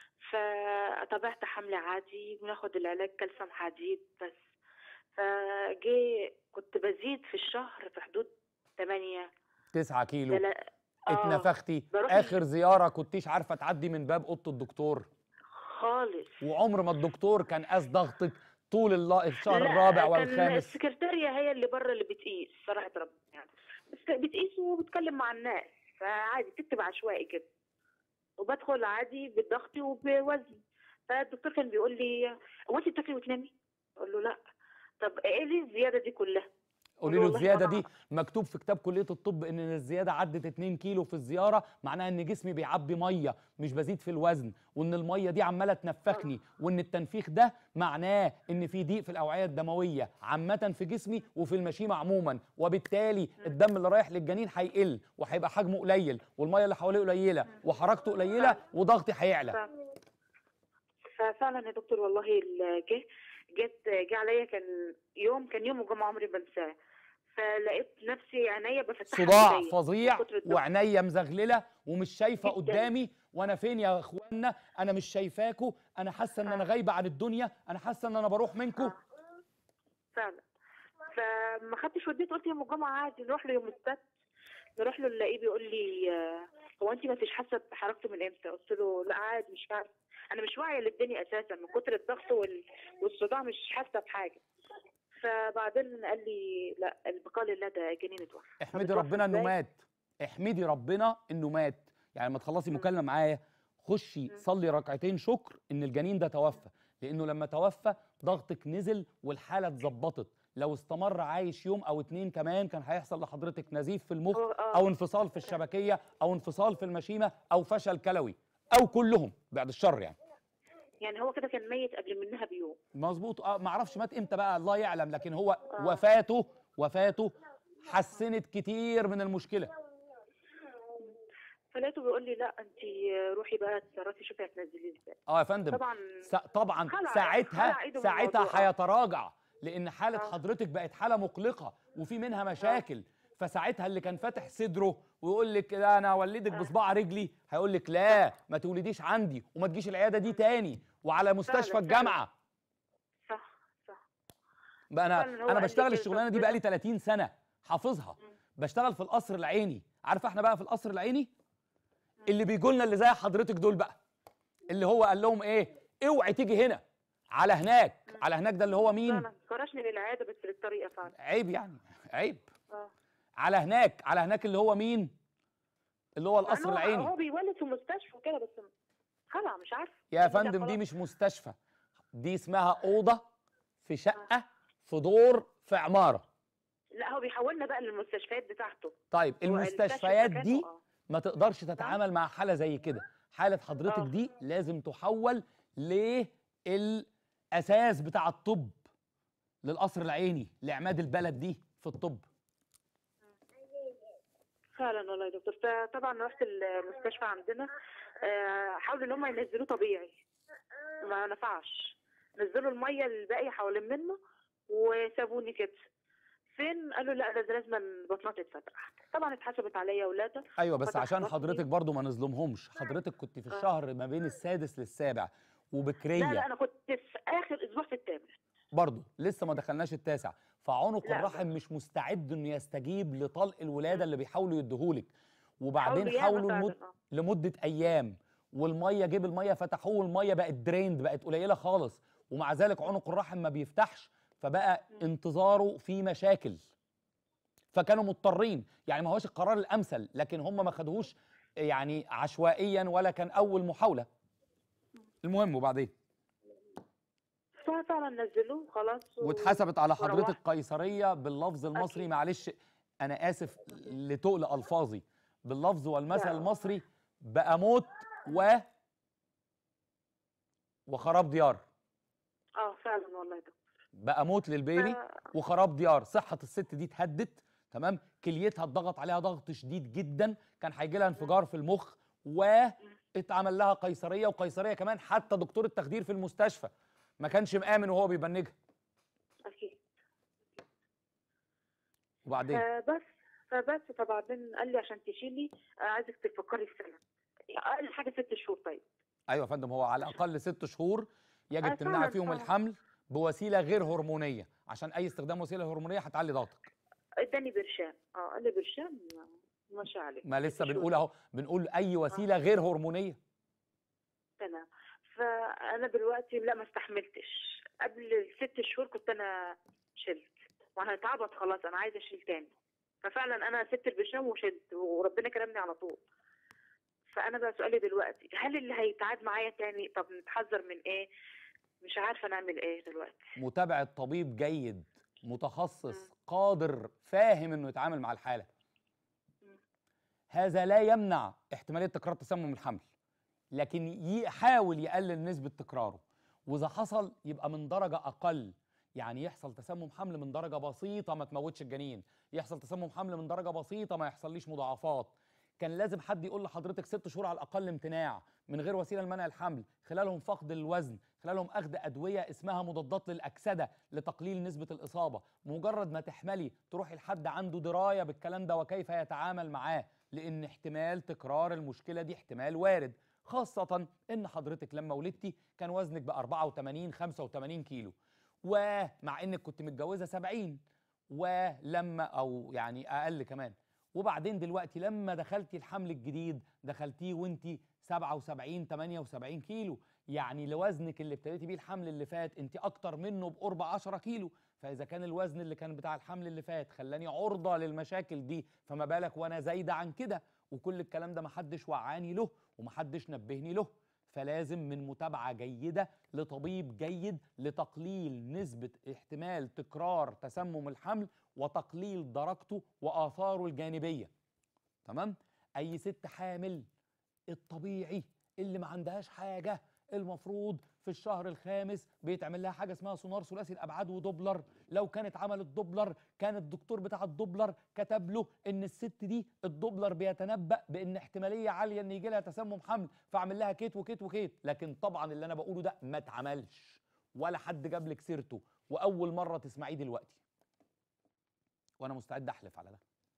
فتابعت حمل عادي بناخد العلاج كالسيوم حديد بس فجي كنت بزيد في الشهر في حدود 8 9 كيلو تلا... آه، اتنفختي بروح اخر زياره كنتيش عارفه تعدي من باب اوضه الدكتور خالص وعمر ما الدكتور كان قاس ضغطك طول الل- الشهر لا، الرابع كان والخامس السكرتارية هي اللي بره اللي بتقيس صراحة ربنا يعني بس بتقيس وبتكلم مع الناس فعادي تكتب عشوائي كده وبدخل عادي بضغطي وبوزني فالدكتور كان بيقول لي هو انت بتاكلي وتنامي؟ اقول له لا طب ايه ليه الزيادة دي كلها؟ قولي له والله الزياده أنا- دي مكتوب في كتاب كليه الطب ان الزياده عدت 2 كيلو في الزياره معناها ان جسمي بيعبي ميه مش بزيد في الوزن وان الميه دي عماله تنفخني وان التنفيخ ده معناه ان في ضيق في الاوعيه الدمويه عامه في جسمي وفي المشيمه عموما وبالتالي الدم اللي رايح للجنين هيقل وهيبقى حجمه قليل والميه اللي حواليه قليله وحركته قليله وضغطي هيعلى ف- ففعلا يا دكتور والله ال- جه جت جه عليا كان يوم كان يوم الجمعة عمري ما انساه فلقيت نفسي عينيا بفتحها صداع بإيديا فظيع من كتر الضغط. وعينيا مزغلله ومش شايفه جداً. قدامي وانا فين يا اخوانا انا مش شايفاكوا انا حاسه ان انا آه. غايبه عن الدنيا انا حاسه ان انا بروح منكوا آه. فعلا فما خدتش وديت قلت يوم الجمعة عادي نروح له يوم السبت نروح له نلاقيه بيقول لي آه، هو انت ما فيش حاسه بحركته من امتى؟ قلت له لا عادي مش عارفه انا مش واعيه للدنيا اساسا من كتر الضغط وال... والصداع مش حاسه بحاجه فبعدين قال لي لا البقاء لله ده جنين اتوفى احمدي اتوفى ربنا انه إزاي؟ مات احمدي ربنا انه مات يعني لما تخلصي مكالمه معايا خشي صلي ركعتين شكر ان الجنين ده توفى لانه لما توفى ضغطك نزل والحاله اتظبطت لو استمر عايش يوم او اتنين كمان كان هيحصل لحضرتك نزيف في المخ هو- آه. او انفصال في الشبكيه او انفصال في المشيمه او فشل كلوي او كلهم بعد الشر يعني يعني هو كده كان ميت قبل منها بيوم مظبوط اه ما اعرفش مات امتى بقى الله يعلم لكن هو آه. وفاته وفاته حسنت كتير من المشكله فلقيته بيقول لي لا انت روحي بقى تتصرفي شوفي هتنزليه ازاي اه يا فندم طبعا س... طبعا خلع- ساعتها خلع إيده من ساعتها الموضوع. هيتراجع لان حاله آه. حضرتك بقت حاله مقلقه وفي منها مشاكل فساعتها اللي كان فاتح صدره ويقول لك لا انا هولدك بصباع رجلي هيقول لك لا ما تولديش عندي وما تجيش العياده دي تاني وعلى مستشفى فعلاً. الجامعه صح صح بقى انا فعلاً هو انا قال لي بشتغل كده، الشغلانه دي طب بقالي 30 سنه حافظها مم. بشتغل في القصر العيني عارفه احنا بقى في القصر العيني اللي بيجوا لنا اللي زي حضرتك دول بقى اللي هو قال لهم ايه اوعي تيجي هنا على هناك على هناك ده اللي هو مين فعلا كرشني للعياده بس بالطريقه فعلا عيب يعني عيب اه على هناك على هناك اللي هو مين اللي هو القصر يعني هو- العيني هو بيولد في مستشفى وكده بس خلع مش عارفه يا كده فندم دي خلاص. مش مستشفى دي اسمها اوضه في شقه في دور في عماره لا هو بيحولنا بقى للمستشفيات بتاعته طيب هو الكشف المستشفيات مكانه، دي آه. ما تقدرش تتعامل مع حاله زي كده حاله حضرتك آه. دي لازم تحول للاساس بتاع الطب للقصر العيني لعماد البلد دي في الطب فعلا والله يا دكتور فطبعا رحت المستشفى عندنا آه، حاولوا ان هم ينزلوه طبيعي ما نفعش نزلوا الميه الباقيه حوالين منه وسابوني كده فين قالوا لا ده لازم بطنها تتفتح طبعا اتحسبت عليا ولاده ايوه بس فتح عشان بطني. حضرتك برضو ما نظلمهمش حضرتك كنت في آه. الشهر ما بين السادس للسابع وبكريه لا لا انا كنت في اخر اسبوع في الثامن برضه لسه ما دخلناش التاسع فعنق لا، الرحم مش مستعد انه يستجيب لطلق الولاده اللي بيحاولوا يديهولك وبعدين ياما حاولوا فعلاً، لمد... آه. لمده ايام والميه جيب الميه فتحوه والميه بقت دريند بقت قليله خالص ومع ذلك عنق الرحم ما بيفتحش فبقى انتظاره في مشاكل فكانوا مضطرين يعني ما هوش القرار الامثل لكن هم ما خدوهوش يعني عشوائيا ولا كان اول محاوله المهم وبعدين ففعلا نزلوه خلاص و- واتحسبت على حضرتك وروحت. قيصريه باللفظ المصري أكيد. معلش انا اسف لتقل الفاظي باللفظ والمثل لا. المصري بقى موت و وخراب ديار اه فعلا والله يا دكتور بقى موت للبيبي ف- وخراب ديار صحه الست دي اتهدت تمام كليتها اتضغط عليها ضغط شديد جدا كان هيجي لها انفجار في المخ واتعمل لها قيصريه وقيصريه كمان حتى دكتور التخدير في المستشفى ما كانش مآمن وهو بيبنجها اكيد وبعدين فبس فبس فبعدين قال لي عشان تشيلي آه، عايزك تفكري في سنه اقل حاجه ست شهور طيب ايوه يا فندم هو على الاقل ست شهور يجب آه، تمنعي فعلاً، فيهم فعلاً. الحمل بوسيله غير هرمونيه عشان اي استخدام وسيله هرمونيه هتعلي ضغطك اداني برشام اه قال لي برشام ماشي عليه ما لسه ست شهور. بنقول اهو بنقول اي وسيله غير هرمونيه تمام فانا دلوقتي لا ما استحملتش قبل الست شهور كنت انا شلت وانا اتعبت خلاص انا عايزه اشيل تاني ففعلا انا سبت البرشام وشلت وربنا كرمني على طول فانا بقى سؤالي دلوقتي هل اللي هيتعاد معايا تاني طب نتحذر من ايه مش عارفه نعمل ايه دلوقتي متابعه طبيب جيد متخصص مم. قادر فاهم انه يتعامل مع الحاله مم. هذا لا يمنع احتماليه تكرار تسمم الحمل لكن يحاول يقلل نسبه تكراره واذا حصل يبقى من درجه اقل يعني يحصل تسمم حمل من درجه بسيطه ما تموتش الجنين يحصل تسمم حمل من درجه بسيطه ما يحصليش مضاعفات كان لازم حد يقول لحضرتك ست شهور على الاقل امتناع من غير وسيله لمنع الحمل خلالهم فقد الوزن خلالهم اخذ ادويه اسمها مضادات للاكسده لتقليل نسبه الاصابه مجرد ما تحملي تروحي لحد عنده درايه بالكلام ده وكيف يتعامل معاه لان احتمال تكرار المشكله دي احتمال وارد خاصه ان حضرتك لما ولدتي كان وزنك ب 84 85 كيلو ومع انك كنت متجوزه 70 ولما او يعني اقل كمان وبعدين دلوقتي لما دخلتي الحمل الجديد دخلتيه وانت 77 78 كيلو يعني لوزنك اللي ابتديتي بيه الحمل اللي فات انت اكتر منه بقرب 10 كيلو فاذا كان الوزن اللي كان بتاع الحمل اللي فات خلاني عرضه للمشاكل دي فما بالك وانا زايده عن كده وكل الكلام ده محدش وعاني له ومحدش نبهني له فلازم من متابعه جيده لطبيب جيد لتقليل نسبه احتمال تكرار تسمم الحمل وتقليل درجته واثاره الجانبيه تمام اي ست حامل الطبيعي اللي ما عندهاش حاجه المفروض في الشهر الخامس بيتعمل لها حاجه اسمها سونار ثلاثي الابعاد ودوبلر لو كانت عملت دوبلر كان الدكتور بتاع الدوبلر كتب له ان الست دي الدوبلر بيتنبأ بان احتماليه عاليه ان يجي لها تسمم حمل فاعمل لها كيت وكيت وكيت لكن طبعا اللي انا بقوله ده ما اتعملش ولا حد جاب لك سيرته واول مره تسمعيه دلوقتي وانا مستعد احلف على ده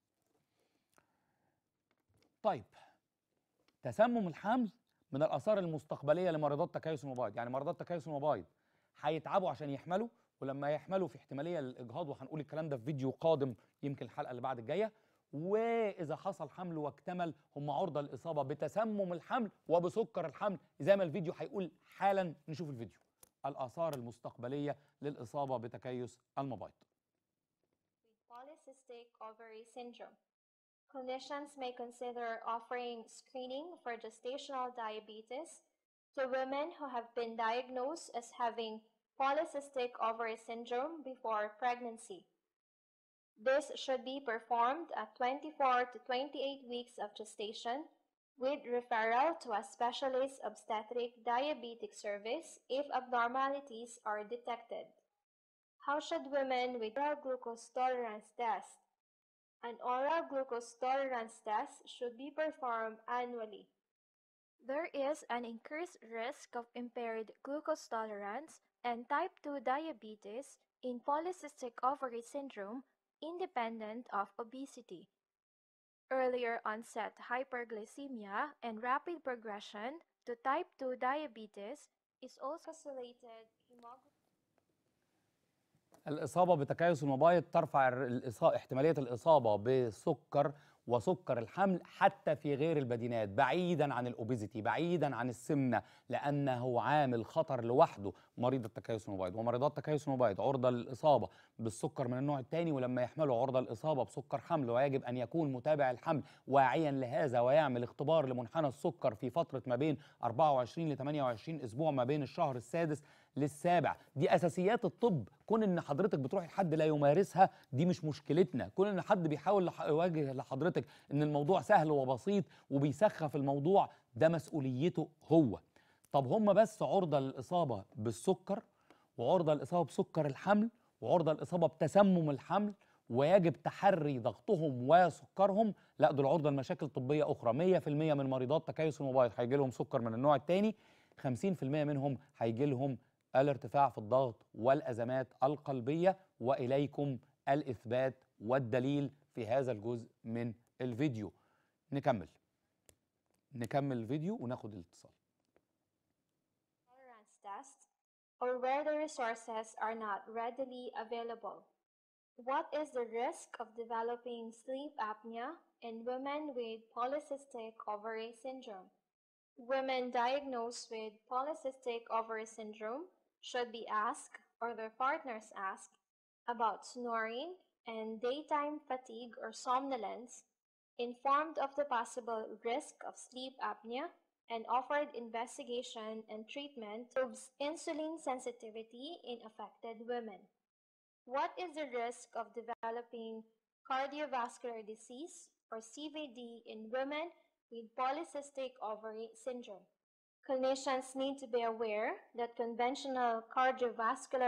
طيب تسمم الحمل من الاثار المستقبليه لمريضات تكيس المبايض يعني مريضات تكيس المبايض هيتعبوا عشان يحملوا ولما يحملوا في احتماليه للاجهاض وهنقول الكلام ده في فيديو قادم يمكن الحلقه اللي بعد الجايه واذا حصل حمل واكتمل هم عرضه للاصابه بتسمم الحمل وبسكر الحمل زي ما الفيديو هيقول حالا نشوف الفيديو الاثار المستقبليه للاصابه بتكيس المبايض with polycystic ovary syndrome. Clinicians may consider offering screening for gestational diabetes to women who have been diagnosed as having polycystic ovary syndrome before pregnancy. This should be performed at 24 to 28 weeks of gestation with referral to a specialist obstetric diabetic service if abnormalities are detected. How should women with oral glucose tolerance test? An oral glucose tolerance test should be performed annually. There is an increased risk of impaired glucose tolerance and type 2 diabetes in polycystic ovary syndrome independent of obesity. Earlier onset hyperglycemia and rapid progression to type 2 diabetes is also isolated hemoglobin. الإصابة بتكيس المبايض ترفع الإصا... احتمالية الإصابة بسكر وسكر الحمل حتى في غير البدينات بعيدا عن الأوبيزيتي بعيدا عن السمنة لأنه عامل خطر لوحده مريض التكيس المبايض ومريضات تكيس المبايض عرضة للإصابة بالسكر من النوع الثاني ولما يحملوا عرضة للإصابة بسكر حمل ويجب أن يكون متابع الحمل واعيا لهذا ويعمل اختبار لمنحنى السكر في فترة ما بين 24 ل 28 أسبوع ما بين الشهر السادس للسابع دي اساسيات الطب كون ان حضرتك بتروحي لحد لا يمارسها دي مش مشكلتنا كون ان حد بيحاول لح- يواجه لحضرتك ان الموضوع سهل وبسيط وبيسخف الموضوع ده مسؤوليته هو طب هم بس عرضه للاصابه بالسكر وعرضه للاصابه بسكر الحمل وعرضه للاصابه بتسمم الحمل ويجب تحري ضغطهم وسكرهم لا دول عرضه لمشاكل طبيه اخرى 100% من مريضات تكيس المبايض هيجي لهم سكر من النوع الثاني 50% منهم هيجي لهم الارتفاع في الضغط والازمات القلبيه واليكم الاثبات والدليل في هذا الجزء من الفيديو نكمل نكمل الفيديو وناخد الاتصال tolerance test or where the resources are not readily available. What is the risk of developing sleep apnea in women with polycystic ovary syndrome? Women diagnosed with polycystic ovary syndrome should be asked or their partners asked about snoring and daytime fatigue or somnolence, informed of the possible risk of sleep apnea and offered investigation and treatment proves insulin sensitivity in affected women. What is the risk of developing cardiovascular disease or CVD in women with polycystic ovary syndrome? Clinicians need to be aware that conventional cardiovascular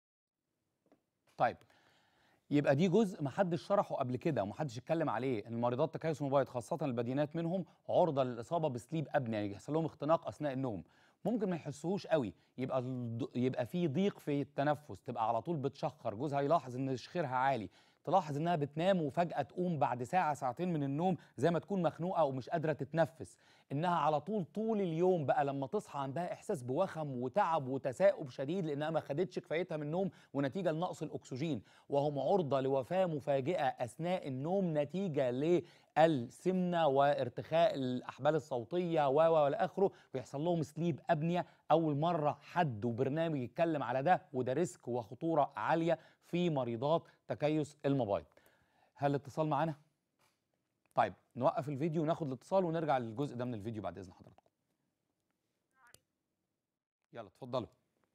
طيب يبقى دي جزء محدش شرحه قبل كده ومحدش اتكلم عليه ان مريضات تكيس المبيض خاصه البدينات منهم عرضه للاصابه بسليب ابني يعني يحصل لهم اختناق اثناء النوم ممكن ما يحسوهوش قوي يبقى الض- يبقى في ضيق في التنفس تبقى على طول بتشخر جوزها يلاحظ ان شخيرها عالي تلاحظ انها بتنام وفجاه تقوم بعد ساعه ساعتين من النوم زي ما تكون مخنوقه ومش قادره تتنفس انها على طول طول اليوم بقى لما تصحى عندها احساس بوخم وتعب وتثاؤب شديد لانها ما خدتش كفايتها من النوم ونتيجه لنقص الاكسجين وهم عرضه لوفاه مفاجئه اثناء النوم نتيجه للسمنه وارتخاء الاحبال الصوتيه و و والى اخره ويحصل لهم سليب ابنيه اول مره حد وبرنامج يتكلم على ده وده ريسك وخطوره عاليه في مريضات تكيس المبايض هل الاتصال معانا طيب نوقف الفيديو وناخد الاتصال ونرجع للجزء ده من الفيديو بعد اذن حضراتكم يلا اتفضلوا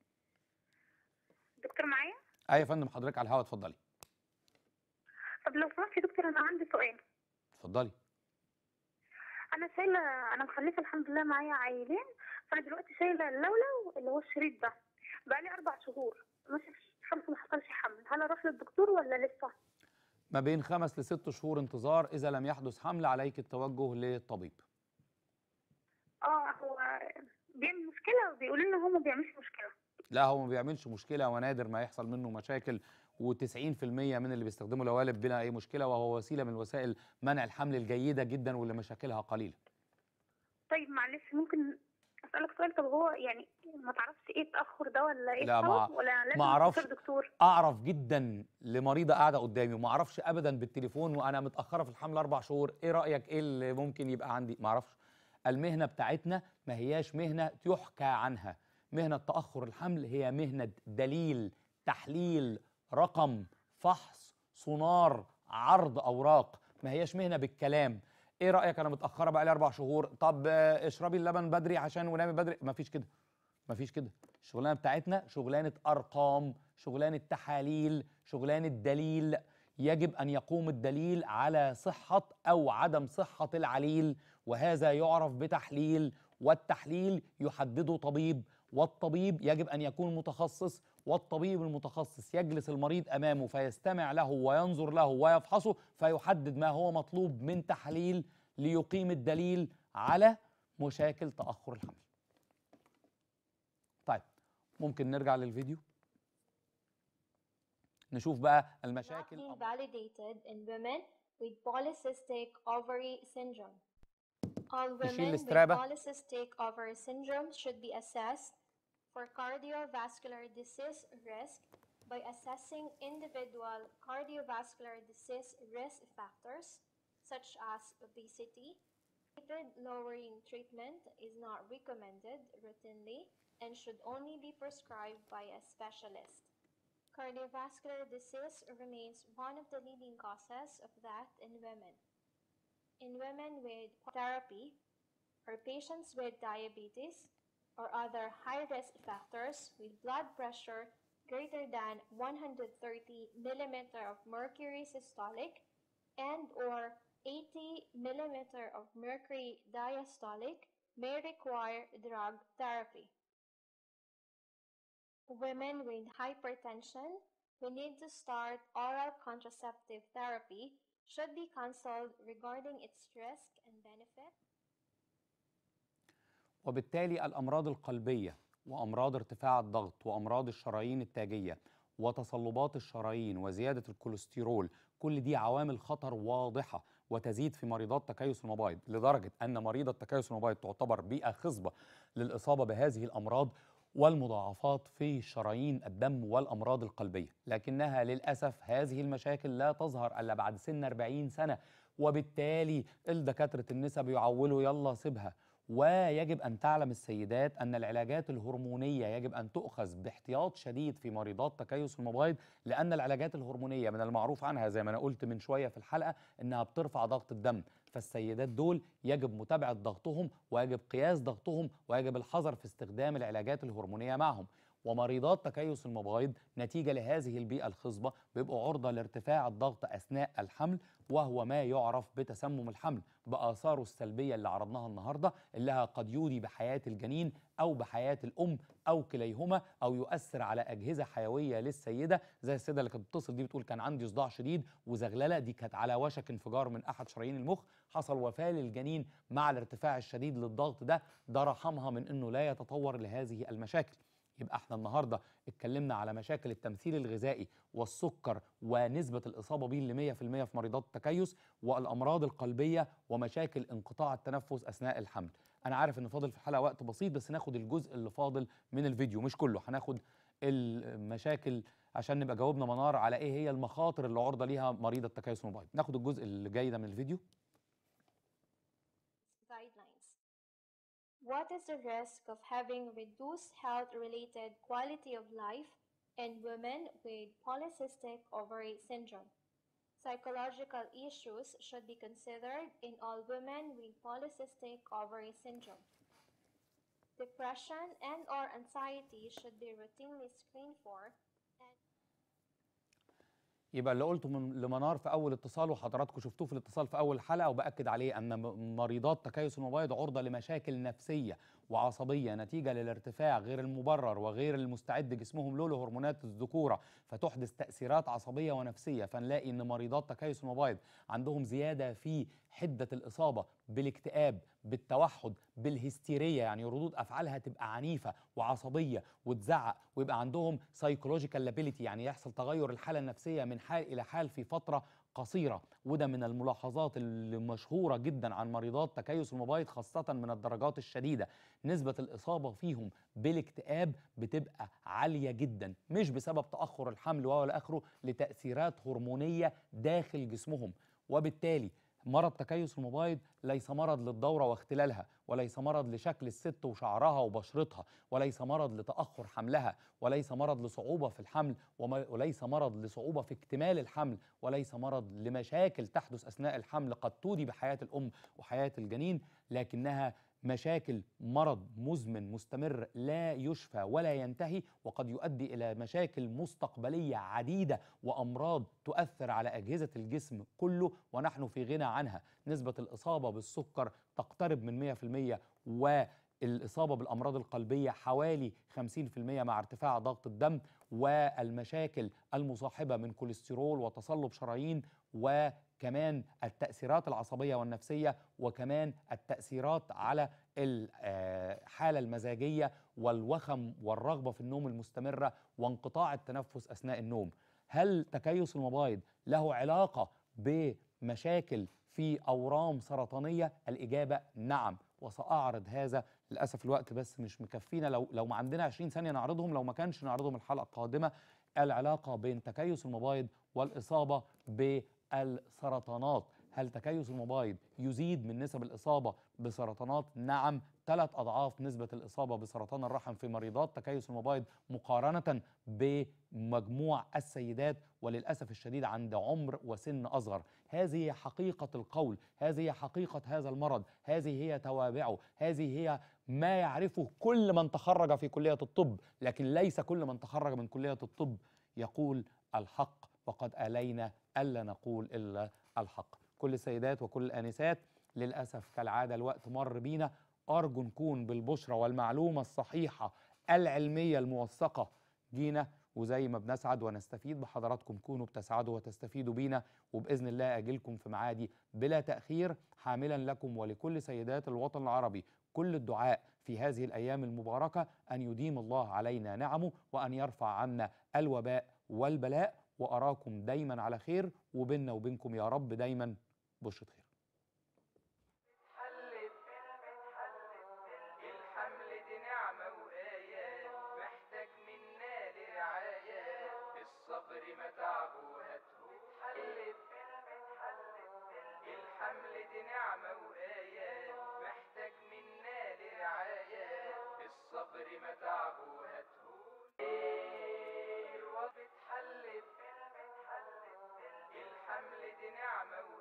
دكتور معايا اي يا فندم حضرتك على الهواء اتفضلي طب لو سمحت يا دكتور انا عندي سؤال اتفضلي انا شايله انا مخلفه الحمد لله معايا عيلين فانا دلوقتي شايله اللولو اللي هو الشريط ده بقالي اربع شهور ماشي خمس ما حصلش حمل هل اروح للدكتور ولا لسه ما بين خمس لست شهور انتظار اذا لم يحدث حمل عليك التوجه للطبيب اه هو بيعمل مشكله وبيقولوا لنا هو ما بيعملش مشكله لا هو ما بيعملش مشكله ونادر ما يحصل منه مشاكل و90% من اللي بيستخدموا القوالب بلا اي مشكله وهو وسيله من وسائل منع الحمل الجيده جدا واللي مشاكلها قليله طيب معلش ممكن اسالك سؤال طب هو يعني ما تعرفش ايه التاخر ده ولا ايه لا، ما- السبب؟ ولا لازم ما أعرفش. تستشير دكتور اعرف جدا لمريضه قاعده قدامي وما اعرفش ابدا بالتليفون وانا متاخره في الحمل اربع شهور ايه رايك ايه اللي ممكن يبقى عندي ما اعرفش المهنه بتاعتنا ما هياش مهنه يحكى عنها مهنه تاخر الحمل هي مهنه دليل تحليل رقم فحص سونار عرض اوراق ما هياش مهنه بالكلام ايه رايك انا متاخره بقى لي اربع شهور طب آه، اشربي اللبن بدري عشان ونامي بدري ما فيش كده مفيش كده الشغلانه بتاعتنا شغلانه ارقام شغلانه تحاليل شغلانه دليل يجب ان يقوم الدليل على صحه او عدم صحه العليل وهذا يعرف بتحليل والتحليل يحدده طبيب والطبيب يجب ان يكون متخصص والطبيب المتخصص يجلس المريض امامه فيستمع له وينظر له ويفحصه فيحدد ما هو مطلوب من تحليل ليقيم الدليل على مشاكل تاخر الحمل طيب ممكن نرجع للفيديو نشوف بقى not المشاكل be أو- validated in women with polycystic ovary syndrome. All نشيل women with الاسترابة. polycystic ovary syndrome should be assessed for cardiovascular disease risk by assessing individual cardiovascular disease risk factors such as obesity. Lipid lowering treatment is not recommended routinely and should only be prescribed by a specialist. Cardiovascular disease remains one of the leading causes of death in women. In women with therapy or patients with diabetes or other high risk factors with blood pressure greater than 130 millimeter of mercury systolic and or 80 millimeter of mercury diastolic may require drug therapy. Women with hypertension who need to start oral contraceptive therapy should be counseled regarding its risk and benefit. وبالتالي الامراض القلبيه وامراض ارتفاع الضغط وامراض الشرايين التاجيه وتصلبات الشرايين وزياده الكوليسترول كل دي عوامل خطر واضحه وتزيد في مريضات تكيس المبايض لدرجه ان مريضه تكيس المبايض تعتبر بيئه خصبه للاصابه بهذه الامراض والمضاعفات في شرايين الدم والامراض القلبيه لكنها للاسف هذه المشاكل لا تظهر الا بعد سن 40 سنه وبالتالي الدكاتره النساء بيعولوا يلا سيبها ويجب ان تعلم السيدات ان العلاجات الهرمونيه يجب ان تؤخذ باحتياط شديد في مريضات تكيس المبايض لان العلاجات الهرمونيه من المعروف عنها زي ما انا قلت من شويه في الحلقه انها بترفع ضغط الدم فالسيدات دول يجب متابعه ضغطهم ويجب قياس ضغطهم ويجب الحذر في استخدام العلاجات الهرمونيه معهم ومريضات تكيس المبايض نتيجة لهذه البيئة الخصبة بيبقوا عرضة لارتفاع الضغط أثناء الحمل وهو ما يعرف بتسمم الحمل بآثاره السلبية اللي عرضناها النهاردة اللي قد يودي بحياة الجنين أو بحياة الأم أو كليهما أو يؤثر على أجهزة حيوية للسيدة زي السيدة اللي كانت بتتصل دي بتقول كان عندي صداع شديد وزغللة دي كانت على وشك انفجار من أحد شرايين المخ حصل وفاة للجنين مع الارتفاع الشديد للضغط ده ده رحمها من أنه لا يتطور لهذه المشاكل يبقى احنا النهارده اتكلمنا على مشاكل التمثيل الغذائي والسكر ونسبه الاصابه به ل 100% في مريضات التكيس والامراض القلبيه ومشاكل انقطاع التنفس اثناء الحمل. انا عارف ان فاضل في الحلقه وقت بسيط بس ناخد الجزء اللي فاضل من الفيديو مش كله هناخد المشاكل عشان نبقى جاوبنا منار على ايه هي المخاطر اللي عرضه ليها مريض التكيس المبيض. ناخد الجزء اللي جاي ده من الفيديو. Guidelines. What is the risk of having reduced health related quality of life in women with polycystic ovary syndrome? Psychological issues should be considered in all women with polycystic ovary syndrome. Depression and or anxiety should be routinely screened for يبقى اللي قلته من لمنار في اول اتصال وحضراتكم شفتوه في الاتصال في اول حلقه وباكد عليه ان م- مريضات تكيس المبيض عرضه لمشاكل نفسيه وعصبيه نتيجه للارتفاع غير المبرر وغير المستعد جسمهم له لهرمونات الذكوره فتحدث تاثيرات عصبيه ونفسيه فنلاقي ان مريضات تكيس المبايض عندهم زياده في حده الاصابه بالاكتئاب بالتوحد بالهستيريا يعني ردود افعالها تبقى عنيفه وعصبيه وتزعق ويبقى عندهم سايكولوجيكال لابيليتي يعني يحصل تغير الحاله النفسيه من حال الى حال في فتره قصيره وده من الملاحظات اللي مشهوره جدا عن مريضات تكيس المبايض خاصه من الدرجات الشديده نسبه الاصابه فيهم بالاكتئاب بتبقى عاليه جدا مش بسبب تاخر الحمل ولا اخره لتاثيرات هرمونيه داخل جسمهم وبالتالي مرض تكيس المبايض ليس مرض للدورة واختلالها وليس مرض لشكل الست وشعرها وبشرتها وليس مرض لتأخر حملها وليس مرض لصعوبة في الحمل وما- وليس مرض لصعوبة في اكتمال الحمل وليس مرض لمشاكل تحدث أثناء الحمل قد تودي بحياة الأم وحياة الجنين لكنها مشاكل مرض مزمن مستمر لا يشفى ولا ينتهي وقد يؤدي الى مشاكل مستقبليه عديده وامراض تؤثر على اجهزه الجسم كله ونحن في غنى عنها نسبه الاصابه بالسكر تقترب من 100% والاصابه بالامراض القلبيه حوالي 50% مع ارتفاع ضغط الدم والمشاكل المصاحبه من كوليسترول وتصلب شرايين وكمان التاثيرات العصبيه والنفسيه وكمان التاثيرات على الحاله المزاجيه والوخم والرغبه في النوم المستمره وانقطاع التنفس اثناء النوم هل تكيس المبايض له علاقه بمشاكل في اورام سرطانيه الاجابه نعم وساعرض هذا للاسف الوقت بس مش مكفينا لو لو ما عندنا 20 ثانيه نعرضهم لو ما كانش نعرضهم الحلقه القادمه العلاقه بين تكيس المبايض والاصابه بالسرطانات هل تكيس المبايض يزيد من نسب الإصابة بسرطانات؟ نعم ثلاث أضعاف نسبة الإصابة بسرطان الرحم في مريضات تكيس المبايض مقارنة بمجموع السيدات وللأسف الشديد عند عمر وسن أصغر هذه هي حقيقة القول هذه هي حقيقة هذا المرض هذه هي توابعه هذه هي ما يعرفه كل من تخرج في كلية الطب لكن ليس كل من تخرج من كلية الطب يقول الحق وقد آلينا ألا نقول إلا الحق كل السيدات وكل الآنسات للأسف كالعادة الوقت مر بينا أرجو نكون بالبشرة والمعلومة الصحيحة العلمية الموثقة جينا وزي ما بنسعد ونستفيد بحضراتكم كونوا بتسعدوا وتستفيدوا بينا وبإذن الله أجيلكم في معادي بلا تأخير حاملا لكم ولكل سيدات الوطن العربي كل الدعاء في هذه الأيام المباركة أن يديم الله علينا نعمه وأن يرفع عنا الوباء والبلاء وأراكم دايما على خير وبيننا وبينكم يا رب دايما بشرة خير حلت الحمل دي نعمة وآية محتاج منا لرعاية الصبر متعبه هتهون حلت الحمل دي نعمة وآية محتاج منا لرعاية الصبر متعبه هتهون الوقت حلت الحمل دي نعمة